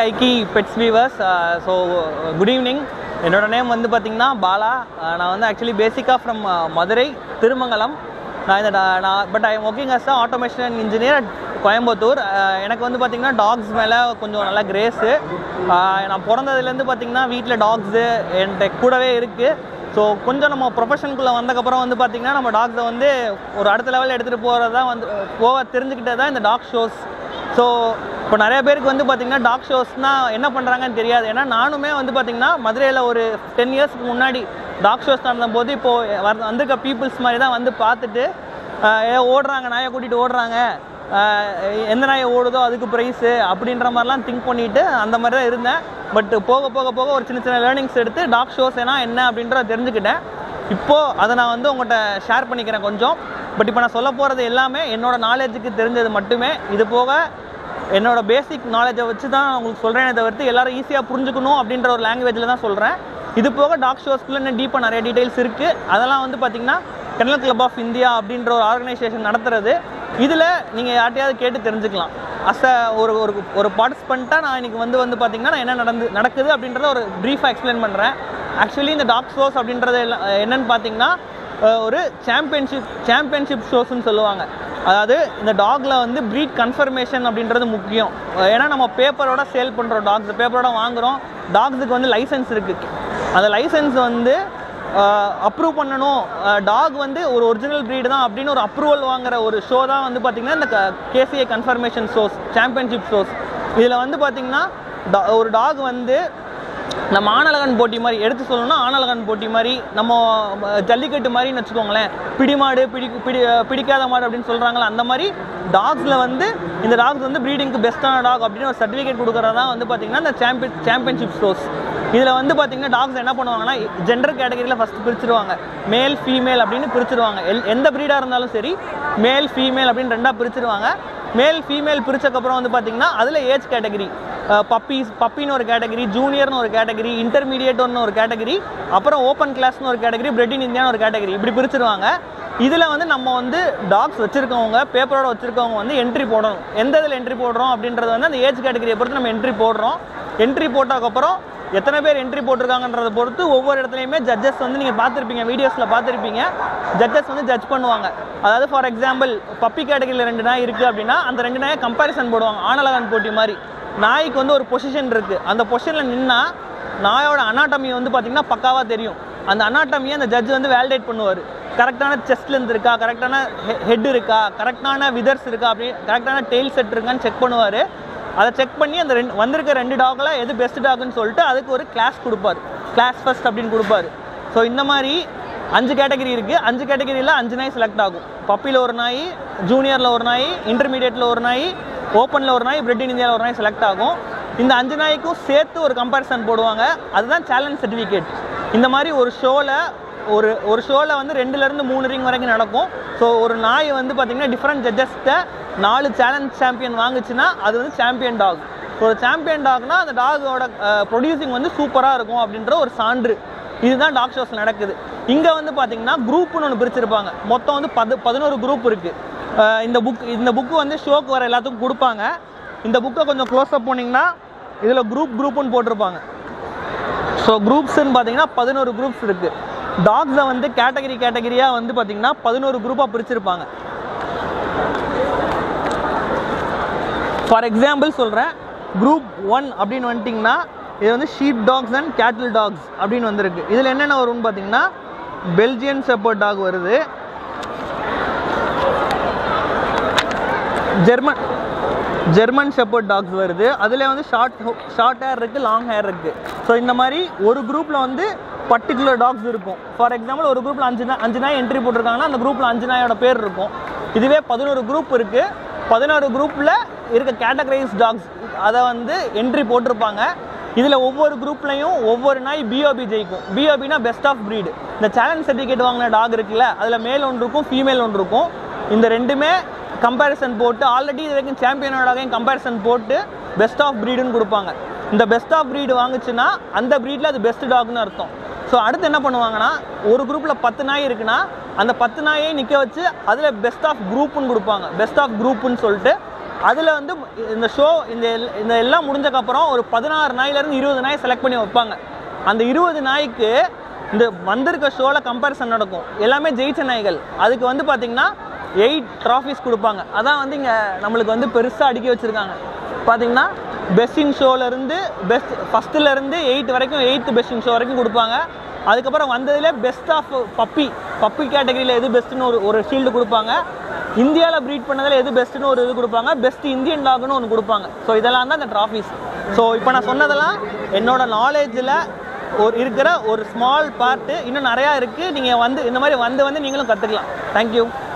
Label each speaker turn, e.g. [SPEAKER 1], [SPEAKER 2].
[SPEAKER 1] கைக்கி pets viewers so good evening என்னோட name வந்து பார்த்தீங்கன்னா பாலா Uh, நான் வந்து ஆக்சுவலி பேசிக்காக ஃப்ரம் மதுரை திருமங்கலம் நான் இந்த டா- நான் but I am working as a automation engineer Coimbatore Uh, எனக்கு வந்து பார்த்தீங்கன்னா டாக்ஸ் மேலே கொஞ்சம் நல்லா கிரேஸு நான் பிறந்ததுலேருந்து பார்த்தீங்கன்னா வீட்டில் டாக்ஸு என்கிட்ட கூடவே இருக்குது ஸோ கொஞ்சம் நம்ம ப்ரொஃபஷனுக்குள்ளே வந்தக்கப்புறம் வந்து பார்த்திங்கன்னா நம்ம டாக்ஸை வந்து ஒரு அடுத்த லெவலில் எடுத்துகிட்டு போகிறது தான் வந்து போக தெரிஞ்சுக்கிட்டது தான் இந்த டாக் ஷோஸ் ஸோ இப்போ நிறைய பேருக்கு வந்து பார்த்திங்கன்னா டாக் ஷோஸ்னால் என்ன பண்ணுறாங்கன்னு தெரியாது ஏன்னா நானுமே வந்து பார்த்திங்கன்னா மதுரையில் ஒரு டென் இயர்ஸ்க்கு முன்னாடி டாக் ஷோஸ் நடந்தபோது இப்போது வர வந்திருக்க பீப்புள்ஸ் மாதிரி தான் வந்து பார்த்துட்டு ஆஹ், ஏதோ ஓடுறாங்க நாயை கூட்டிகிட்டு ஓடுறாங்க ஆஹ், எந்த நாயை ஓடுதோ அதுக்கு ப்ரைஸு அப்படின்ற மாதிரிலாம் திங்க் பண்ணிட்டு அந்த மாதிரி தான் இருந்தேன் பட் போக போக போக ஒரு சின்ன சின்ன லேர்னிங்ஸ் எடுத்து டாக் ஷோஸ் ஏன்னா என்ன அப்படின்றத தெரிஞ்சுக்கிட்டேன் இப்போது அதை நான் வந்து உங்கள்கிட்ட ஷேர் பண்ணிக்கிறேன் கொஞ்சம் பட் இப்போ நான் சொல்ல போகிறது எல்லாமே என்னோட நாலேஜுக்கு தெரிஞ்சது மட்டுமே இது போக என்னோட பேசிக் நாலேஜை வச்சு தான் நான் உங்களுக்கு சொல்கிறேனே தவிர்த்து எல்லாரும் ஈஸியாக புரிஞ்சுக்கணும் அப்படின்ற ஒரு லாங்குவேஜில் தான் சொல்கிறேன் இது போக டாக் ஷோஸ்க்குள்ள இன்னும் டீப்பாக நிறைய டீடைல்ஸ் இருக்குது அதெல்லாம் வந்து பார்த்திங்கன்னா கெனல் கிளப் ஆஃப் இந்தியா அப்படின்ற ஒரு ஆர்கனைசேஷன் நடத்துறது இதில் நீங்கள் யார்ட்டையாவது கேட்டு தெரிஞ்சுக்கலாம் அஸ் அ ஒரு ஒரு ஒரு பார்ட்டிசிபெண்ட்டாக நான் இன்னைக்கு வந்து வந்து பார்த்திங்கன்னா நான் என்ன நடந்து நடக்குது அப்படின்றத ஒரு ப்ரீஃபாக எக்ஸ்பிளைன் பண்ணுறேன் ஆக்சுவலி இந்த டாக் ஷோஸ் அப்படின்றது எல்லாம் என்னன்னு பார்த்தீங்கன்னா அஹ், ஒரு சாம்பியன்ஷிப் சாம்பியன்ஷிப் ஷோஸ்னு சொல்லுவாங்க அதாவது இந்த டாக்ல வந்து ப்ரீட் கன்ஃபர்மேஷன் அப்படின்றது முக்கியம் அஹ், ஏன்னா நம்ம பேப்பரோட சேல் பண்ணுறோம் டாக்ஸ் பேப்பரோட வாங்குறோம் டாக்ஸுக்கு வந்து லைசன்ஸ் இருக்குது அந்த லைசன்ஸ் வந்து அப்ரூவ் பண்ணணும் டாக் வந்து ஒரு ஒரிஜினல் ப்ரீடு தான் அப்படின்னு ஒரு அப்ரூவல் வாங்குற ஒரு ஷோ தான் வந்து பார்த்திங்கன்னா இந்த KCA confirmation shows championship shows இதில் வந்து பார்த்திங்கன்னா da- ஒரு டாக் வந்து நம்ம ஆனழகன் போட்டி மாதிரி எடுத்து சொல்லணும்னா ஆனழகன் போட்டி மாதிரி நம்ம அஹ், ஜல்லிக்கட்டு மாதிரின்னு வச்சுக்கோங்களேன் பிடிமாடு பிடி பிடி பிடிக்காத மாடு அப்படின்னு சொல்கிறாங்களே அந்த மாதிரி டாக்ஸில் வந்து இந்த டாக்ஸ் வந்து ப்ரீடிங்க்கு பெஸ்ட்டான டாக் அப்படின்னு ஒரு சர்டிஃபிகேட் கொடுக்குறதா வந்து பார்த்திங்கன்னா இந்த சாம்பியன் சாம்பியன்ஷிப் ஷோஸ் இதில் வந்து பார்த்திங்கன்னா டாக்ஸ் என்ன பண்ணுவாங்கன்னா ஜெண்டர் கேட்டகரியில் ஃபஸ்ட்டு பிரிச்சிருவாங்க மேல் ஃபீமேல் அப்படின்னு பிரிச்சிருவாங்க எல் எந்த ப்ரீடாக இருந்தாலும் சரி மேல் ஃபீமேல் அப்படின்னு ரெண்டாக பிரிச்சிருவாங்க மேல் ஃபீமேல் பிரிச்சக்கப்புறம் வந்து பார்த்திங்கன்னா அதில் ஏஜ் கேட்டகரி பப்பீஸ் பப்பின்னு ஒரு கேட்டகரி ஜூனியர்னு ஒரு கேட்டகரி இன்டர்மீடியேட்னு ஒரு கேட்டகரி அப்புறம் ஓப்பன் கிளாஸ்னு ஒரு கேட்டகரி பிரெட் இன் இந்தியான்னு ஒரு கேட்டகரி இப்படி பிரிச்சிருவாங்க இதில் வந்து நம்ம வந்து டாக்ஸ் வச்சுருக்கவங்க பேப்பரோட வச்சுருக்கவங்க வந்து என்ட்ரி போடணும் எந்த இதில் என்ட்ரி போடுறோம் அப்படின்றது வந்து அந்த ஏஜ் கேட்டகரியை பொறுத்து நம்ம என்ட்ரி போடுறோம் என்ட்ரி போட்டதுக்கப்புறம் எத்தனை பேர் என்ட்ரி போட்டிருக்காங்கன்றதை பொறுத்து ஒவ்வொரு இடத்துலையுமே ஜட்ஜஸ் வந்து நீங்கள் பார்த்துருப்பீங்க வீடியோஸில் பார்த்துருப்பீங்க ஜட்ஜஸ் வந்து ஜட்ஜ் பண்ணுவாங்க அதாவது ஃபார் எக்ஸாம்பிள் பப்பி கேட்டகரியில் ரெண்டு நாய் இருக்குது அப்படின்னா அந்த ரெண்டு நாயை கம்பேரிசன் போடுவாங்க ஆனலகன் போட்டி மாதிரி நாய்க்கு வந்து ஒரு பொசிஷன் இருக்குது அந்த பொசிஷனில் நின்னா நாயோட அனாட்டமி வந்து பார்த்திங்கன்னா பக்காவாக தெரியும் அந்த அனாட்டமியை அந்த ஜட்ஜ் வந்து வேலிடேட் பண்ணுவார் கரெக்டான செஸ்ட் லென்த் இருக்கா கரெக்டான ஹெட் இருக்கா கரெக்டான விதர்ஸ் இருக்கா அப்படி கரெக்டான டெய்ல் செட் இருக்கான்னு செக் பண்ணுவார் அதை செக் பண்ணி அந்த ரெண்டு வந்திருக்க ரெண்டு டாக்ல எது பெஸ்ட் டாக்னு சொல்லிட்டு அதுக்கு ஒரு கிளாஸ் கொடுப்பாரு கிளாஸ் ஃபர்ஸ்ட் அப்படின்னு கொடுப்பாரு ஸோ இந்த மாதிரி அஞ்சு கேட்டகரி இருக்குது அஞ்சு கேட்டகரியில் அஞ்சு நாய் செலக்ட் ஆகும் பப்பியில் ஒரு நாய் ஜூனியரில் ஒரு நாய் இன்டர்மீடியட்டில் ஒரு நாய் ஓப்பனில் ஒரு நாய் பிரெட் இன் இந்தியாவில் ஒரு நாய் செலக்ட் ஆகும் இந்த அஞ்சு நாய்க்கும் சேர்த்து ஒரு கம்பேரிசன் போடுவாங்க அதுதான் சேலஞ்ச் சர்டிஃபிகேட் இந்த மாதிரி ஒரு ஷோவில் ஒரு ஒரு ஷோவில் வந்து ரெண்டுலேருந்து மூணு ரிங் வரைக்கும் நடக்கும் ஸோ ஒரு நாய் வந்து பார்த்திங்கன்னா டிஃப்ரெண்ட் ஜட்ஜஸ்கிட்ட நாலு சேலஞ்ச் சாம்பியன் வாங்குச்சுன்னா அது வந்து சாம்பியன் டாக் ஒரு சாம்பியன் டாக்னா அந்த டாகோட ப்ரொடியூசிங் வந்து சூப்பராக இருக்கும் அப்படின்ற ஒரு சான்று இதுதான் டாக் ஷோஸ் நடக்குது இங்கே வந்து பார்த்தீங்கன்னா குரூப்னு ஒன்று பிரிச்சிருப்பாங்க மொத்தம் வந்து பது பதினோரு குரூப் இருக்குது இந்த புக் இந்த புக்கு வந்து ஷோக்கு வர எல்லாத்துக்கும் கொடுப்பாங்க இந்த புக்கை கொஞ்சம் க்ளோஸ்அப் போனீங்கன்னா இதில் குரூப் குரூப்னு போட்டிருப்பாங்க ஸோ குரூப்ஸ்ன்னு பார்த்தீங்கன்னா பதினோரு குரூப்ஸ் இருக்குது டாக்ஸை வந்து கேட்டகரி கேட்டகரியாக வந்து பார்த்தீங்கன்னா பதினோரு குரூப்பாக பிரிச்சிருப்பாங்க ஃபார் எக்ஸாம்பிள் சொல்கிறேன் குரூப் ஒன் அப்படின்னு வந்துட்டிங்கன்னா இது வந்து sheep dogs and cattle dogs அப்படின்னு வந்திருக்கு இதில் என்னென்ன வரும்னு பார்த்தீங்கன்னா பெல்ஜியன் செப்பர்ட் டாக் வருது ஜெர்மன் ஜெர்மன் ஷெப்பர்ட் டாக்ஸ் வருது அதில் வந்து ஷார்ட் ஷார்ட் ஹேர் இருக்குது லாங் ஹேர் இருக்குது ஸோ இந்த மாதிரி ஒரு குரூப்பில் வந்து பர்டிகுலர் டாக்ஸ் இருக்கும் ஃபார் எக்ஸாம்பிள் ஒரு குரூப்பில் அஞ்சு நாய் அஞ்சு நாய் என்ட்ரி போட்டிருக்காங்கன்னா அந்த குரூப்பில் அஞ்சு நாயோட பேர் இருக்கும் இதுவே பதினோரு குரூப் இருக்குது பதினோரு குரூப்பில் இருக்க கேட்டகரைஸ் டாக்ஸ் அதை வந்து என்ட்ரி போட்டிருப்பாங்க இதில் ஒவ்வொரு குரூப்லையும் ஒவ்வொரு நாய் பிஓபி ஜெயிக்கும் பிஓபினா பெஸ்ட் ஆஃப் breed இந்த சேலஞ்ச் சர்டிஃபிகேட் வாங்கின டாக் இருக்குல்ல அதில் மேல் ஒன்று இருக்கும் ஃபீமேல் ஒன்று இருக்கும் இந்த ரெண்டுமே கம்பேரிசன் போட்டு ஆல்ரெடி இது வரைக்கும் சாம்பியனோடாகையும் கம்பேரிசன் போட்டு பெஸ்ட் ஆஃப் ப்ரீடுன்னு கொடுப்பாங்க இந்த பெஸ்ட் ஆஃப் breed வாங்குச்சுன்னா அந்த ப்ரீடில் அது பெஸ்ட் டாக்னு அர்த்தம் ஸோ அடுத்து என்ன பண்ணுவாங்கன்னா ஒரு குரூப்பில் பத்து நாய் இருக்குன்னா அந்த பத்து நாயை நிற்க வச்சு அதில் பெஸ்ட் ஆஃப் குரூப்புன்னு கொடுப்பாங்க பெஸ்ட் ஆஃப் குரூப்புன்னு சொல்லிட்டு அதில் வந்து இந்த ஷோ இந்த எல்- இந்த எல்லாம் முடிஞ்சக்கப்புறம் ஒரு பதினாறு நாயிலேருந்து இருபது நாய் செலக்ட் பண்ணி வைப்பாங்க அந்த இருபது நாய்க்கு இந்த வந்திருக்க ஷோவில் கம்பேரிசன் நடக்கும் எல்லாமே ஜெயிச்ச நாய்கள் அதுக்கு வந்து பார்த்தீங்கன்னா எயிட் ட்ராஃபிஸ் கொடுப்பாங்க அதான் வந்து இங்கே நம்மளுக்கு வந்து பெருசாக அடுக்கி வச்சுருக்காங்க பார்த்தீங்கன்னா பெஸ்ட் இன் ஷோலேருந்து பெஸ்ட் ஃபஸ்ட்டுலேருந்து எயிட் வரைக்கும் எயித்து பெஸ்ட் இன் ஷோ வரைக்கும் கொடுப்பாங்க அதுக்கப்புறம் வந்ததுலே பெஸ்ட் ஆஃப் பப்பி பப்பி கேட்டகரியில் எது பெஸ்ட்டுன்னு ஒரு ஒரு ஷீல்டு கொடுப்பாங்க இந்தியாவில் ப்ரீட் பண்ணதில் எது பெஸ்ட்டுன்னு ஒரு இது கொடுப்பாங்க பெஸ்ட் இந்தியன் டாக்னு ஒன்று கொடுப்பாங்க ஸோ இதெல்லாம் தான் இந்த ட்ராஃபிஸ் ஸோ இப்போ நான் சொன்னதெல்லாம் என்னோட நாலேஜில் ஒரு இருக்கிற ஒரு ஸ்மால் பார்ட்டு இன்னும் நிறையா இருக்குது நீங்கள் வந்து இந்த மாதிரி வந்து வந்து நீங்களும் கற்றுக்கலாம் தேங்க்யூ